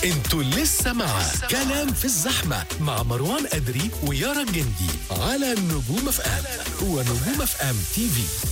انتوا لسه مع كلام في الزحمة مع مروان أدري ويارا الجندي على نجوم اف ام ونجوم اف ام تي في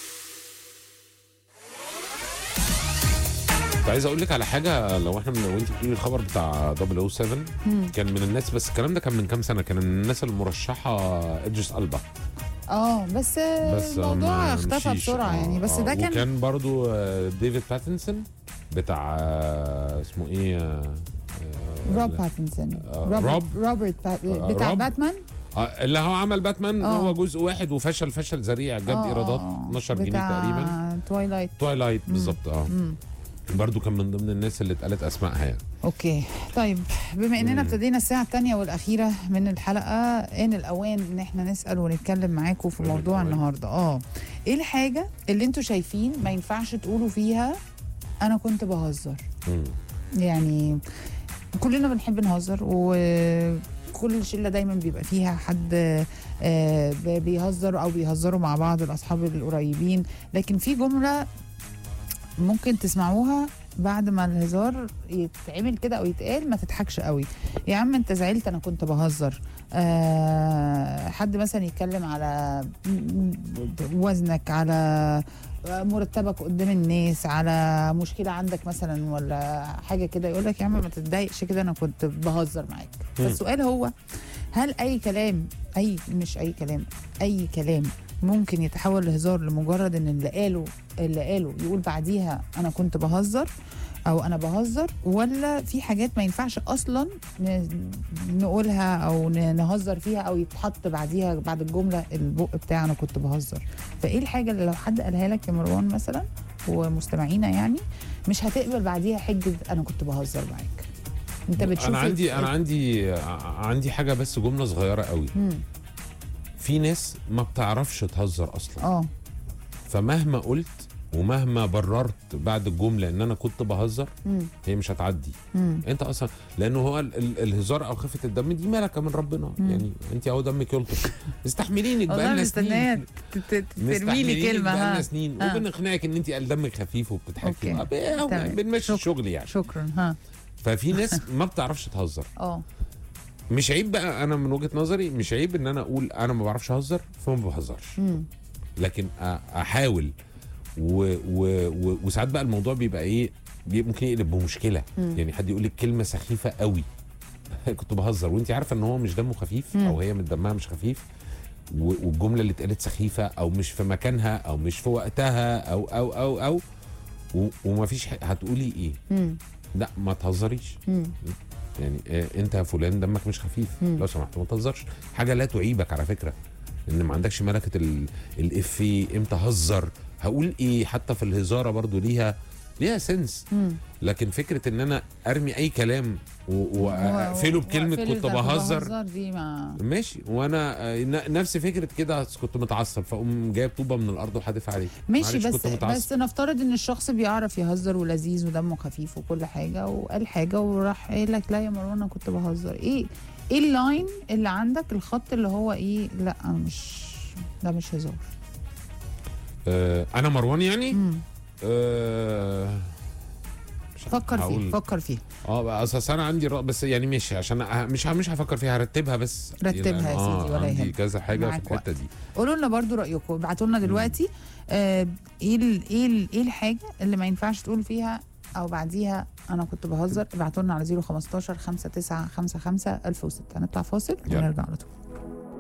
كنت عايز اقول لك على حاجه لو احنا من لو انت بتقولي الخبر بتاع 007 كان من الناس بس الكلام ده كان من كام سنه كان من الناس المرشحه ادريس البا اه بس, بس الموضوع ما اختفى مشيش. بسرعه آه، يعني بس آه. ده كان وكان برضو آه، ديفيد باتنسون بتاع آه، اسمه ايه آه، روب باتنسون آه، روبرت روب؟ روبرت بات- آه، بتاع روب؟ باتمان آه، اللي هو عمل باتمان آه. هو جزء واحد وفشل فشل ذريع جاب آه، ايرادات آه، 12 جنيه تقريبا توايلايت تويلايت بالظبط اه برضو كان من ضمن الناس اللي اتقالت اسمائها يعني اوكي طيب بما اننا ابتدينا الساعه الثانيه والاخيره من الحلقه ان الاوان ان احنا نسال ونتكلم معاكم في إن موضوع الأوان. النهارده اه ايه الحاجه اللي انتوا شايفين ما ينفعش تقولوا فيها انا كنت بهزر مم. يعني كلنا بنحب نهزر وكل شله دايما بيبقى فيها حد آه، ب- بيهزر او بيهزروا مع بعض الاصحاب القريبين لكن في جمله ممكن تسمعوها بعد ما الهزار يتعمل كده او يتقال ما تضحكش قوي يا عم انت زعلت انا كنت بهزر آه حد مثلا يتكلم على وزنك على مرتبك قدام الناس على مشكله عندك مثلا ولا حاجه كده يقول لك يا عم ما تتضايقش كده انا كنت بهزر معاك فالسؤال هو هل اي كلام اي مش اي كلام اي كلام ممكن يتحول لهزار لمجرد ان اللي قاله اللي قاله يقول بعديها انا كنت بهزر او انا بهزر ولا في حاجات ما ينفعش اصلا ن- نقولها او ن- نهزر فيها او يتحط بعديها بعد الجمله البق بتاع انا كنت بهزر فايه الحاجه اللي لو حد قالها لك يا مروان مثلا ومستمعينا يعني مش هتقبل بعديها حجه انا كنت بهزر معاك انت بتشوف انا عندي ال- انا عندي ع- عندي حاجه بس جمله صغيره قوي مم. في ناس ما بتعرفش تهزر اصلا اه فمهما قلت ومهما بررت بعد الجمله ان انا كنت بهزر مم. هي مش هتعدي مم. انت اصلا لانه هو ال- ال- الهزار او خفه الدم دي ملكه من ربنا مم. يعني انت اهو دمك يلطف مستحملينك والله بقالنا مستنيه سنين ت- ت- ترمي لي مستحملينك كلمه بقالنا ها سنين آه. وبنقنعك ان انت دمك خفيف وبتضحكي أوكي. آه، ب- تمام. بنمشي شكرا. الشغل يعني شكرا ها ففي ناس ما بتعرفش تهزر اه مش عيب بقى انا من وجهه نظري مش عيب ان انا اقول انا ما بعرفش اهزر فما بهزرش مم. لكن أ- احاول و و و وساعات بقى الموضوع بيبقى ايه بي- ممكن يقلب بمشكله مم. يعني حد يقول لك كلمه سخيفه قوي كنت بهزر وانت عارفه ان هو مش دمه خفيف مم. او هي من دمها مش خفيف و- والجمله اللي اتقالت سخيفه او مش في مكانها او مش في وقتها او او او او و- ومفيش ح- هتقولي ايه مم. لا ما تهزريش مم. يعني آه، انت يا فلان دمك مش خفيف مم. لو سمحت ما تهزرش حاجه لا تعيبك على فكره ان ما عندكش ملكه ال- الافيه امتى هزر هقول ايه حتى في الهزاره برضو ليها ليها سنس مم. لكن فكره ان انا ارمي اي كلام و- واقفله بكلمه وأقفله كنت ده بهزر دي ما ماشي وانا آه، ن- نفس فكره كده أصل كنت متعصب فاقوم جايب طوبه من الارض وحادف عليه ماشي معلش بس كنت متعصب. بس نفترض ان الشخص بيعرف يهزر ولذيذ ودمه خفيف وكل حاجه وقال حاجه وراح قايل لك لا يا مروان انا كنت بهزر ايه ايه اللاين اللي عندك الخط اللي هو ايه لا مش ده مش هزار آه انا مروان يعني مم. آه مش عارف فكر هقول- فيه فكر فيه اه بقى اساس انا عندي رأ... بس يعني ماشي عشان أ- مش ه- مش هفكر فيها هرتبها بس رتبها يا لأن- سيدي، ولا عندي يهمك. كذا حاجه في معاك الحته دي قولوا لنا برضو رايكم ابعتوا لنا دلوقتي آه ايه ال- ايه ال- ايه الحاجه اللي ما ينفعش تقول فيها او بعديها انا كنت بهزر ابعتوا لنا على 015 59 55 1006 هنطلع فاصل يلا. ونرجع على طول